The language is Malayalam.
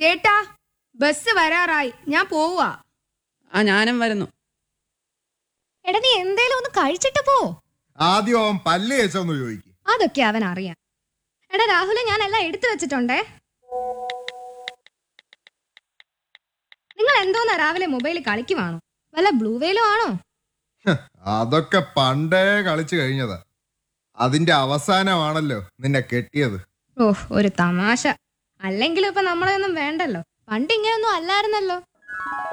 ചേട്ടാ ബസ് വരാറായി ഞാൻ പോവാ ആ ഞാനും വരുന്നു എടാ നീ എന്തേലും ഒന്ന് കഴിച്ചിട്ട് പോ ആദ്യം അവൻ പല്ല് തേച്ചോന്ന് ചോദിക്കും അതൊക്കെ അവൻ അറിയാം എടാ രാഹുലെ ഞാൻ എല്ലാം എടുത്തു വെച്ചിട്ടുണ്ടേ നിങ്ങൾ എന്തോന്നാ രാവിലെ മൊബൈലിൽ കളിക്കുവാണോ വല്ല ബ്ലൂ വെയിലും ആണോ അതൊക്കെ പണ്ടേ കളിച്ചു കഴിഞ്ഞതാ അതിന്റെ അവസാനമാണല്ലോ നിന്നെ കെട്ടിയത് ഓഹ് ഒരു തമാശ അല്ലെങ്കിലും ഇപ്പൊ നമ്മളെ ഒന്നും വേണ്ടല്ലോ പണ്ട് ഇങ്ങനെയൊന്നും അല്ലായിരുന്നല്ലോ